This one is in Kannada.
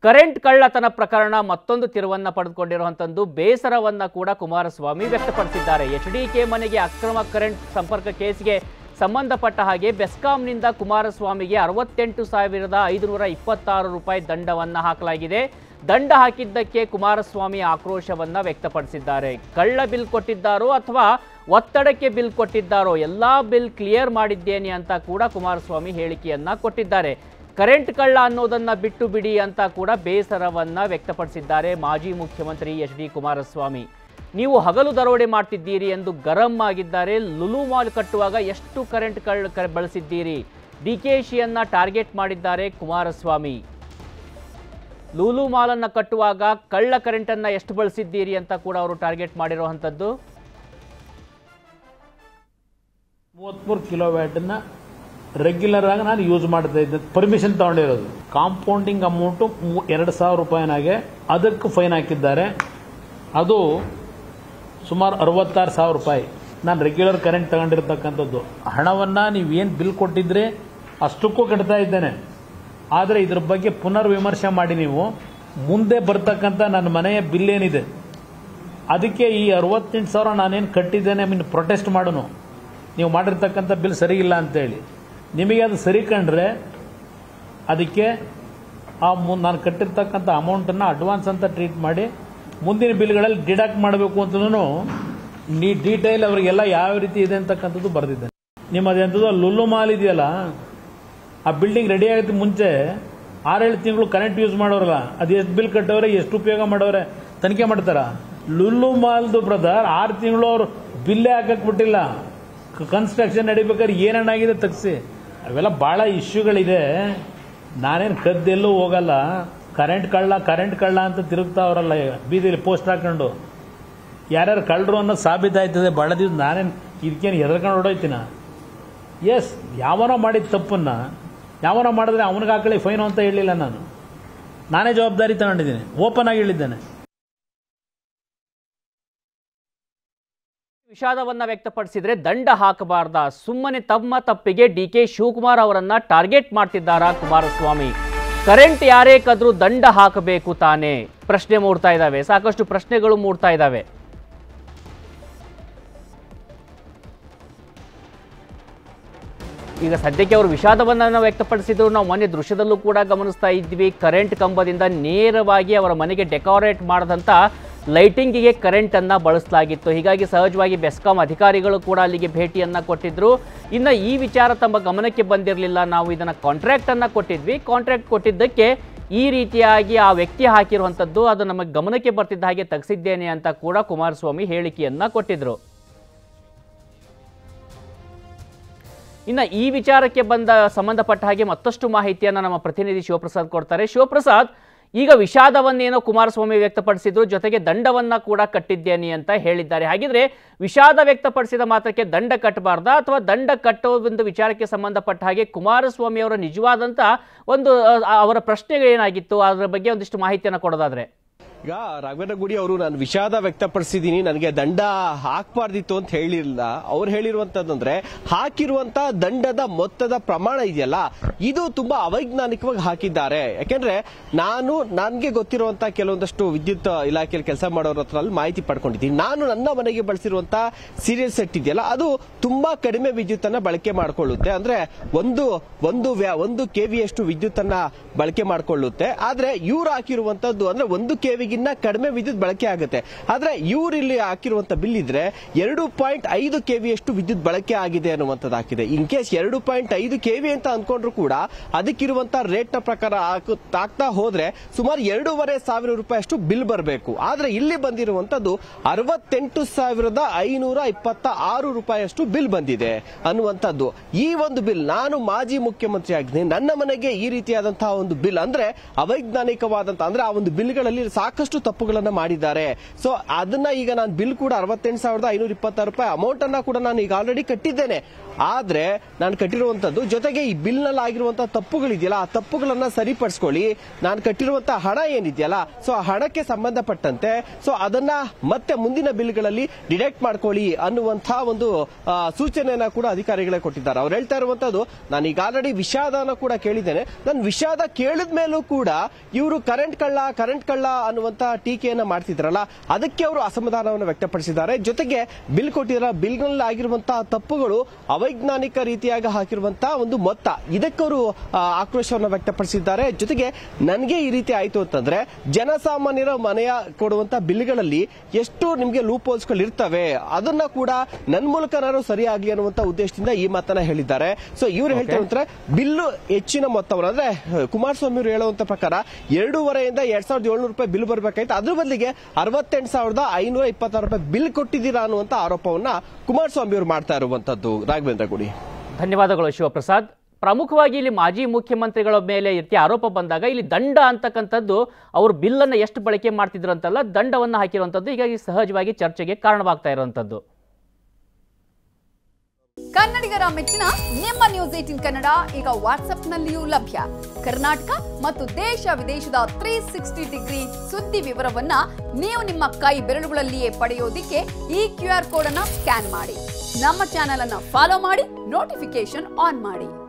ಕರೆಂಟ್ ಕಳ್ಳತನ ಪ್ರಕರಣ ಮತ್ತೊಂದು ತಿರುವನ್ನ ಪಡೆದುಕೊಂಡಿರುವಂತದ್ದು ಬೇಸರವನ್ನ ಕೂಡ ಕುಮಾರಸ್ವಾಮಿ ವ್ಯಕ್ತಪಡಿಸಿದ್ದಾರೆ ಎಚ್ ಡಿ ಕೆ ಮನೆಗೆ ಅಕ್ರಮ ಕರೆಂಟ್ ಸಂಪರ್ಕ ಕೇಸ್ಗೆ ಸಂಬಂಧಪಟ್ಟ ಹಾಗೆ ಬೆಸ್ಕಾಂನಿಂದ ಕುಮಾರಸ್ವಾಮಿಗೆ ಅರವತ್ತೆಂಟು ಸಾವಿರದ ಐದುನೂರ ಇಪ್ಪತ್ತಾರು ರೂಪಾಯಿ ದಂಡವನ್ನ ಹಾಕಲಾಗಿದೆ ದಂಡ ಹಾಕಿದ್ದಕ್ಕೆ ಕುಮಾರಸ್ವಾಮಿ ಆಕ್ರೋಶವನ್ನ ವ್ಯಕ್ತಪಡಿಸಿದ್ದಾರೆ ಕಳ್ಳ ಬಿಲ್ ಕೊಟ್ಟಿದ್ದಾರೋ ಅಥವಾ ಒತ್ತಡಕ್ಕೆ ಬಿಲ್ ಕೊಟ್ಟಿದ್ದಾರೋ ಎಲ್ಲಾ ಬಿಲ್ ಕ್ಲಿಯರ್ ಮಾಡಿದ್ದೇನೆ ಅಂತ ಕೂಡ ಕುಮಾರಸ್ವಾಮಿ ಹೇಳಿಕೆಯನ್ನ ಕೊಟ್ಟಿದ್ದಾರೆ ಕರೆಂಟ್ ಕಳ್ಳ ಅನ್ನೋದನ್ನ ಬಿಟ್ಟು ಬಿಡಿ ಅಂತ ಕೂಡ ಬೇಸರವನ್ನ ವ್ಯಕ್ತಪಡಿಸಿದ್ದಾರೆ ಮಾಜಿ ಮುಖ್ಯಮಂತ್ರಿ ಎಚ್ ಡಿ ಕುಮಾರಸ್ವಾಮಿ ನೀವು ಹಗಲು ದರೋಡೆ ಮಾಡ್ತಿದ್ದೀರಿ ಎಂದು ಗರಂ ಆಗಿದ್ದಾರೆ ಲುಲು ಮಾಲ್ ಕಟ್ಟುವಾಗ ಎಷ್ಟು ಕರೆಂಟ್ ಕಳ್ಳ ಕ- ಬಳಸಿದ್ದೀರಿ ಡಿ ಕೆ ಶಿಯನ್ನ ಟಾರ್ಗೆಟ್ ಮಾಡಿದ್ದಾರೆ ಕುಮಾರಸ್ವಾಮಿ ಲೂಲು ಮಾಲನ್ನು ಕಟ್ಟುವಾಗ ಕಳ್ಳ ಕರೆಂಟನ್ನು ಎಷ್ಟು ಬಳಸಿದ್ದೀರಿ ಅಂತ ಕೂಡ ಅವರು ಟಾರ್ಗೆಟ್ ಮಾಡಿರುವಂಥದ್ದು ಮೂವತ್ಮೂರು ಕಿಲೋ ವ್ಯಾಟನ್ನ ರೆಗ್ಯುಲರ್ ಆಗಿ ನಾನು ಯೂಸ್ ಮಾಡ್ತಾ ಇದ್ದೆ ಪರ್ಮಿಷನ್ ತಗೊಂಡಿರೋದು ಕಾಂಪೌಂಡಿಂಗ್ ಅಮೌಂಟು ಎರಡು ಸಾವಿರ ರೂಪಾಯಿನಾಗೆ ಅದಕ್ಕೆ ಫೈನ್ ಹಾಕಿದ್ದಾರೆ ಅದು ಸುಮಾರು ಅರವತ್ತಾರು ಸಾವಿರ ರೂಪಾಯಿ ನಾನು ರೆಗ್ಯುಲರ್ ಕರೆಂಟ್ ತಗೊಂಡಿರ್ತಕ್ಕಂಥದ್ದು ಹಣವನ್ನು ನೀವೇನು ಬಿಲ್ ಕೊಟ್ಟಿದ್ರೆ ಅಷ್ಟಕ್ಕೂ ಕಟ್ತಾ ಇದ್ದೇನೆ ಆದರೆ ಇದ್ರ ಬಗ್ಗೆ ಪುನರ್ ವಿಮರ್ಶೆ ಮಾಡಿ ನೀವು ಮುಂದೆ ಬರ್ತಕ್ಕಂಥ ನನ್ನ ಮನೆಯ ಬಿಲ್ ಏನಿದೆ ಅದಕ್ಕೆ ಈ ಅರವತ್ತೆಂಟು ಸಾವಿರ ನಾನೇನು ಕಟ್ಟಿದ್ದೇನೆ ಮೀನ್ ಪ್ರೊಟೆಸ್ಟ್ ಮಾಡೋನು ನೀವು ಮಾಡಿರ್ತಕ್ಕಂಥ ಬಿಲ್ ಸರಿ ಇಲ್ಲ ಅಂತೇಳಿ ನಿಮಗೆ ಅದು ಸರಿ ಕಂಡ್ರೆ ಅದಕ್ಕೆ ಆ ಮು ನಾನು ಕಟ್ಟಿರ್ತಕ್ಕಂಥ ಅಮೌಂಟನ್ನು ಅಡ್ವಾನ್ಸ್ ಅಂತ ಟ್ರೀಟ್ ಮಾಡಿ ಮುಂದಿನ ಬಿಲ್ಗಳಲ್ಲಿ ಡಿಡಕ್ಟ್ ಮಾಡಬೇಕು ಅಂತಲೂ ನೀ ಡೀಟೇಲ್ ಅವರಿಗೆಲ್ಲ ಯಾವ ರೀತಿ ಇದೆ ಅಂತಕ್ಕಂಥದ್ದು ಬರೆದಿದ್ದೇನೆ ನಿಮ್ಮದೆಂಥದ್ದು ಲುಲ್ಲು ಮಾಲ್ ಇದೆಯಲ್ಲ ಆ ಬಿಲ್ಡಿಂಗ್ ರೆಡಿ ಆಗೋದಕ್ಕೆ ಮುಂಚೆ ಆರೇಳು ತಿಂಗಳು ಕರೆಂಟ್ ಯೂಸ್ ಮಾಡೋರಲ್ಲ ಅದು ಎಷ್ಟು ಬಿಲ್ ಕಟ್ಟವ್ರೆ ಎಷ್ಟು ಉಪಯೋಗ ಮಾಡವ್ರೆ ತನಿಖೆ ಮಾಡ್ತಾರ ಲುಲ್ಲು ಮಾಲ್ದು ಬ್ರದರ್ ಆರು ತಿಂಗಳು ಅವ್ರು ಬಿಲ್ಲೇ ಹಾಕಕ್ ಬಿಟ್ಟಿಲ್ಲ ಕನ್ಸ್ಟ್ರಕ್ಷನ್ ನಡಿಬೇಕಾದ್ರೆ ಏನೇನಾಗಿದೆ ತಗ್ಸಿ ಅವೆಲ್ಲ ಬಹಳ ಇಶ್ಯೂಗಳಿದೆ ನಾನೇನು ಕದ್ದೆಲ್ಲೂ ಹೋಗಲ್ಲ ಕರೆಂಟ್ ಕಳ್ಳ ಕರೆಂಟ್ ಕಳ್ಳ ಅಂತ ತಿರುಗ್ತಾವ್ರಲ್ಲ ಬೀದಿಲಿ ಪೋಸ್ಟ್ ಹಾಕೊಂಡು ಯಾರ್ಯಾರು ಕಳ್ಳರು ಅನ್ನೋದು ಸಾಬೀತಾಯ್ತದೆ ಬಹಳ ದಿವಸ ನಾನೇನು ಇದಕ್ಕೇನು ಹೆದರ್ಕೊಂಡು ಹೊಡೋಯ್ತೀನ ಎಸ್ ಯಾವನೋ ಮಾಡಿದ ತಪ್ಪನ್ನ ಯಾವನೋ ಮಾಡಿದ್ರೆ ಅವನಿಗೆ ಹಾಕಲಿ ಫೈನು ಅಂತ ಹೇಳಿಲ್ಲ ನಾನು ನಾನೇ ಜವಾಬ್ದಾರಿ ತಗೊಂಡಿದ್ದೀನಿ ಓಪನ್ ಆಗಿ ಹೇಳಿದ್ದೇನೆ ವಿಷಾದವನ್ನ ವ್ಯಕ್ತಪಡಿಸಿದ್ರೆ ದಂಡ ಹಾಕಬಾರ್ದ ಸುಮ್ಮನೆ ತಮ್ಮ ತಪ್ಪಿಗೆ ಡಿ ಕೆ ಶಿವಕುಮಾರ್ ಅವರನ್ನ ಟಾರ್ಗೆಟ್ ಮಾಡ್ತಿದ್ದಾರಾ ಕುಮಾರಸ್ವಾಮಿ ಕರೆಂಟ್ ಯಾರೇ ಕದ್ರೂ ದಂಡ ಹಾಕಬೇಕು ತಾನೇ ಪ್ರಶ್ನೆ ಮೂಡ್ತಾ ಇದ್ದಾವೆ ಸಾಕಷ್ಟು ಪ್ರಶ್ನೆಗಳು ಮೂಡ್ತಾ ಇದ್ದಾವೆ ಈಗ ಸದ್ಯಕ್ಕೆ ಅವರು ವಿಷಾದವನ್ನು ವ್ಯಕ್ತಪಡಿಸಿದ್ರು ನಾವು ಮೊನ್ನೆ ದೃಶ್ಯದಲ್ಲೂ ಕೂಡ ಗಮನಿಸ್ತಾ ಇದ್ವಿ ಕರೆಂಟ್ ಕಂಬದಿಂದ ನೇರವಾಗಿ ಅವರ ಮನೆಗೆ ಡೆಕೋರೇಟ್ ಮಾಡದಂತ ಲೈಟಿಂಗಿಗೆ ಕರೆಂಟ್ ಅನ್ನ ಬಳಸಲಾಗಿತ್ತು ಹೀಗಾಗಿ ಸಹಜವಾಗಿ ಬೆಸ್ಕಾಂ ಅಧಿಕಾರಿಗಳು ಕೂಡ ಅಲ್ಲಿಗೆ ಭೇಟಿಯನ್ನ ಕೊಟ್ಟಿದ್ರು ಇನ್ನು ಈ ವಿಚಾರ ತಮ್ಮ ಗಮನಕ್ಕೆ ಬಂದಿರಲಿಲ್ಲ ನಾವು ಇದನ್ನ ಕಾಂಟ್ರಾಕ್ಟ್ ಅನ್ನ ಕೊಟ್ಟಿದ್ವಿ ಕಾಂಟ್ರಾಕ್ಟ್ ಕೊಟ್ಟಿದ್ದಕ್ಕೆ ಈ ರೀತಿಯಾಗಿ ಆ ವ್ಯಕ್ತಿ ಹಾಕಿರುವಂಥದ್ದು ಅದು ನಮಗೆ ಗಮನಕ್ಕೆ ಬರ್ತಿದ್ದ ಹಾಗೆ ತೆಗೆಸಿದ್ದೇನೆ ಅಂತ ಕೂಡ ಕುಮಾರಸ್ವಾಮಿ ಹೇಳಿಕೆಯನ್ನ ಕೊಟ್ಟಿದ್ರು ಇನ್ನು ಈ ವಿಚಾರಕ್ಕೆ ಬಂದ ಸಂಬಂಧಪಟ್ಟ ಹಾಗೆ ಮತ್ತಷ್ಟು ಮಾಹಿತಿಯನ್ನು ನಮ್ಮ ಪ್ರತಿನಿಧಿ ಶಿವಪ್ರಸಾದ್ ಕೊಡ್ತಾರೆ ಶಿವಪ್ರಸಾದ್ ಈಗ ವಿಷಾದವನ್ನೇನೋ ಕುಮಾರಸ್ವಾಮಿ ವ್ಯಕ್ತಪಡಿಸಿದ್ರು ಜೊತೆಗೆ ದಂಡವನ್ನ ಕೂಡ ಕಟ್ಟಿದ್ದೇನೆ ಅಂತ ಹೇಳಿದ್ದಾರೆ ಹಾಗಿದ್ರೆ ವಿಷಾದ ವ್ಯಕ್ತಪಡಿಸಿದ ಮಾತ್ರಕ್ಕೆ ದಂಡ ಕಟ್ಟಬಾರ್ದಾ ಅಥವಾ ದಂಡ ಕಟ್ಟೋ ಒಂದು ವಿಚಾರಕ್ಕೆ ಸಂಬಂಧಪಟ್ಟ ಹಾಗೆ ಕುಮಾರಸ್ವಾಮಿ ಅವರ ನಿಜವಾದಂತ ಒಂದು ಅಹ್, ಅವರ ಪ್ರಶ್ನೆಗಳು ಏನಾಗಿತ್ತು ಅದರ ಬಗ್ಗೆ ಒಂದಿಷ್ಟು ಮಾಹಿತಿಯನ್ನು ಕೊಡೋದಾದ್ರೆ ಈಗ ರಾಘವೇಂದ್ರ ಗುಡಿ ಅವರು ನಾನು ವಿಷಾದ ವ್ಯಕ್ತಪಡಿಸಿದ್ದೀನಿ ನನಗೆ ದಂಡ ಹಾಕ್ಬಾರ್ದಿತ್ತು ಅಂತ ಹೇಳಿರಲಿಲ್ಲ ಅವ್ರು ಹೇಳಿರುವಂತದಂದ್ರೆ ಹಾಕಿರುವಂತ ದಂಡದ ಮೊತ್ತದ ಪ್ರಮಾಣ ಇದೆಯಲ್ಲ ಇದು ತುಂಬಾ ಅವೈಜ್ಞಾನಿಕವಾಗಿ ಹಾಕಿದ್ದಾರೆ ಯಾಕೆಂದ್ರೆ ನಾನು ನನಗೆ ಗೊತ್ತಿರುವಂತ ಕೆಲವೊಂದಷ್ಟು ವಿದ್ಯುತ್ ಇಲಾಖೆಯಲ್ಲಿ ಕೆಲಸ ಮಾಡೋರ ಹತ್ರ ಅಲ್ಲಿ ಮಾಹಿತಿ ಪಡ್ಕೊಂಡಿದ್ದೀನಿ ನಾನು ನನ್ನ ಮನೆಗೆ ಬಳಸಿರುವಂತ ಸೀರಿಯಲ್ ಸೆಟ್ ಇದೆಯಲ್ಲ ಅದು ತುಂಬಾ ಕಡಿಮೆ ವಿದ್ಯುತ್ ಅನ್ನ ಬಳಕೆ ಮಾಡಿಕೊಳ್ಳುತ್ತೆ ಅಂದ್ರೆ ಒಂದು ಒಂದು ವ್ಯಾ- ಒಂದು ಕೆವಿಯಷ್ಟು ವಿದ್ಯುತ್ ಅನ್ನ ಬಳಕೆ ಮಾಡಿಕೊಳ್ಳುತ್ತೆ ಆದ್ರೆ ಇವ್ರು ಹಾಕಿರುವಂತದ್ದು ಅಂದ್ರೆ ಒಂದು ಕೆವಿಗಿನ್ನ ಕಡಿಮೆ ವಿದ್ಯುತ್ ಬಳಕೆ ಆಗುತ್ತೆ ಆದ್ರೆ ಇವ್ರು ಇಲ್ಲಿ ಹಾಕಿರುವಂತ ಬಿಲ್ ಇದ್ರೆ ಎರಡು ಪಾಯಿಂಟ್ ಐದು ಕೆವಿಯಷ್ಟು ವಿದ್ಯುತ್ ಬಳಕೆ ಆಗಿದೆ ಅನ್ನುವಂಥದ್ದು ಹಾಕಿದೆ ಇನ್ ಕೇಸ್ ಎರಡು ಪಾಯಿಂಟ್ ಐದು ಕೆವಿ ಅಂತ ಅನ್ಕೊಂಡ್ರು ಕೂಡ ಅದಕ್ಕಿರುವಂತ ರೇಟ್ ನ ಪ್ರಕಾರ ಹಾಕು- ಹಾಕ್ತಾ ಹೋದ್ರೆ ಸುಮಾರು ಎರಡೂವರೆ ಸಾವಿರ ರೂಪಾಯಿ ಅಷ್ಟು ಬಿಲ್ ಬರಬೇಕು ಆದ್ರೆ ಇಲ್ಲಿ ಬಂದಿರುವಂತದ್ದು ಅರವತ್ತೆಂಟು ಸಾವಿರದ ಐನೂರ ಇಪ್ಪತ್ತ ಆರು ರೂಪಾಯಿಯಷ್ಟು ಬಿಲ್ ಬಂದಿದೆ ಅನ್ನುವಂಥದ್ದು ಈ ಒಂದು ಬಿಲ್ ನಾನು ಮಾಜಿ ಮುಖ್ಯಮಂತ್ರಿ ಆಗಿದ್ದೀನಿ ನನ್ನ ಮನೆಗೆ ಈ ರೀತಿಯಾದಂತಹ ಒಂದು ಬಿಲ್ ಅಂದ್ರೆ ಅವೈಜ್ಞಾನಿಕವಾದಂತಹ ಅಂದ್ರೆ ಆ ಒಂದು ಬಿಲ್ಗಳಲ್ಲಿ ಸಾಕಷ್ಟು ಸಾಕಷ್ಟು ತಪ್ಪುಗಳನ್ನ ಮಾಡಿದ್ದಾರೆ ಸೊ ಅದನ್ನ ಈಗ ನಾನು ಬಿಲ್ ಕೂಡ ಅರವತ್ತೆಂಟು ಸಾವಿರದ ಐನೂರ ಇಪ್ಪತ್ತಾರು ರೂಪಾಯಿ ಅಮೌಂಟ್ ಅನ್ನ ಕೂಡ ನಾನು ಈಗ ಆಲ್ರೆಡಿ ಕಟ್ಟಿದ್ದೇನೆ ಆದ್ರೆ ನಾನು ಕಟ್ಟಿರುವಂತದ್ದು ಜೊತೆಗೆ ಈ ಬಿಲ್ ನಲ್ಲಿ ಆಗಿರುವಂತಹ ತಪ್ಪುಗಳಿದೆಯಲ್ಲ ಆ ತಪ್ಪುಗಳನ್ನ ಸರಿಪಡಿಸ್ಕೊಳ್ಳಿ ನಾನು ಕಟ್ಟಿರುವಂತಹ ಹಣ ಏನಿದೆಯಲ್ಲ ಸೊ ಆ ಹಣಕ್ಕೆ ಸಂಬಂಧಪಟ್ಟಂತೆ ಸೊ ಅದನ್ನ ಮತ್ತೆ ಮುಂದಿನ ಬಿಲ್ಗಳಲ್ಲಿ ಡಿಡಕ್ಟ್ ಮಾಡ್ಕೊಳ್ಳಿ ಅನ್ನುವಂತಹ ಒಂದು ಆ, ಸೂಚನೆಯನ್ನ ಕೂಡ ಅಧಿಕಾರಿಗಳೇ ಕೊಟ್ಟಿದ್ದಾರೆ ಅವ್ರು ಹೇಳ್ತಾ ಇರುವಂತದ್ದು ನಾನು ಈಗ ಆಲ್ರೆಡಿ ವಿಷಾದನ ಕೂಡ ಕೇಳಿದ್ದೇನೆ ನಾನು ವಿಷಾದ ಕೇಳಿದ ಮೇಲೂ ಕೂಡ ಇವರು ಕರೆಂಟ್ ಕಳ್ಳ ಕರೆಂಟ್ ಕಳ್ಳ ಅನ್ನುವಂತ ಟೀಕೆಯನ್ನ ಮಾಡ್ತಿದ್ರಲ್ಲ ಅದಕ್ಕೆ ಅವರು ಅಸಮಾಧಾನವನ್ನು ವ್ಯಕ್ತಪಡಿಸಿದ್ದಾರೆ ಜೊತೆಗೆ ಬಿಲ್ ಕೊಟ್ಟಿರೋ ಬಿಲ್ ನಲ್ಲಿ ಆಗಿರುವಂತಹ ತಪ್ಪುಗಳು ಅವೈಜ್ಞಾನಿಕ ರೀತಿಯಾಗಿ ಹಾಕಿರುವಂತಹ ಒಂದು ಮೊತ್ತ ಇದಕ್ಕೆ ಅವರು ಆ, ಆಕ್ರೋಶವನ್ನು ವ್ಯಕ್ತಪಡಿಸಿದ್ದಾರೆ ಜೊತೆಗೆ ನನಗೆ ಈ ರೀತಿ ಆಯ್ತು ಅಂತಂದ್ರೆ ಜನಸಾಮಾನ್ಯರ ಮನೆಯ ಕೊಡುವಂತ ಬಿಲ್ಗಳಲ್ಲಿ ಎಷ್ಟು ನಿಮಗೆ ಲೂಪ್ ಹೋಲ್ಸ್ಗಳು ಇರ್ತವೆ ಅದನ್ನ ಕೂಡ ನನ್ನ ಮೂಲಕನಾರು ಸರಿಯಾಗ್ಲಿ ಅನ್ನುವಂತ ಉದ್ದೇಶದಿಂದ ಈ ಮಾತನ್ನ ಹೇಳಿದ್ದಾರೆ ಸೊ ಇವ್ರು ಹೇಳ್ತಾರೆ ಅಂದ್ರೆ ಬಿಲ್ಲು ಹೆಚ್ಚಿನ ಮೊತ್ತವನ್ನು ಅಂದ್ರೆ ಕುಮಾರಸ್ವಾಮಿ ಅವರು ಹೇಳುವಂತ ಪ್ರಕಾರ ಎರಡೂವರೆಯಿಂದ ಎರಡ್ ಸಾವಿರದ ಏಳ್ನೂರು ರೂಪಾಯಿ ಬಿಲ್ ಬರ್ಬೇಕಾಯ್ತು ಅದ್ರ ಬದಲಿಗೆ ಅರವತ್ತೆಂಟು ಸಾವಿರದ ಐನೂರ ಇಪ್ಪತ್ತಾರು ರೂಪಾಯಿ ಬಿಲ್ ಕೊಟ್ಟಿದ್ದೀರಾ ಅನ್ನುವಂತ ಆರೋಪವನ್ನ ಕುಮಾರಸ್ವಾಮಿ ಅವರು ಮಾಡ್ತಾ ಇರುವಂತದ್ದು ರಾಘವೇಂದ್ರ ಗುಡಿ ಧನ್ಯವಾದಗಳು ಶಿವಪ್ರಸಾದ್ ಪ್ರಮುಖವಾಗಿ ಇಲ್ಲಿ ಮಾಜಿ ಮುಖ್ಯಮಂತ್ರಿಗಳ ಮೇಲೆ ಈ ರೀತಿ ಆರೋಪ ಬಂದಾಗ ಇಲ್ಲಿ ದಂಡ ಅಂತಕ್ಕಂಥದ್ದು ಅವರು ಬಿಲ್ಲನ್ನು ಎಷ್ಟು ಬಳಕೆ ಮಾಡ್ತಿದ್ರು ಅಂತಲ್ಲ ದಂಡವನ್ನು ಹಾಕಿರುವಂಥದ್ದು ಹೀಗಾಗಿ ಸಹಜವಾಗಿ ಚರ್ಚೆಗೆ ಕಾರಣವಾಗ್ತಾ ಇರುವಂಥದ್ದು ಕನ್ನಡಿಗರ ಮೆಚ್ಚಿನ ನಿಮ್ಮ ನ್ಯೂಸ್ ಏಟಿನ್ ಕನ್ನಡ ಈಗ ವಾಟ್ಸ್ಆಪ್ನಲ್ಲಿಯೂ ಲಭ್ಯ ಕರ್ನಾಟಕ ಮತ್ತು ದೇಶ ವಿದೇಶದ ತ್ರೀ ಸಿಕ್ಸ್ಟಿ ಡಿಗ್ರಿ ಸುದ್ದಿ ವಿವರವನ್ನ ನೀವು ನಿಮ್ಮ ಕೈ ಬೆರಳುಗಳಲ್ಲಿಯೇ ಪಡೆಯೋದಿಕ್ಕೆ ಈ ಕ್ಯೂ ಆರ್ ಕೋಡ್ ಅನ್ನ ಸ್ಕ್ಯಾನ್ ಮಾಡಿ ನಮ್ಮ ಚಾನೆಲ್ ಅನ್ನ ಫಾಲೋ ಮಾಡಿ ನೋಟಿಫಿಕೇಶನ್ ಆನ್ ಮಾಡಿ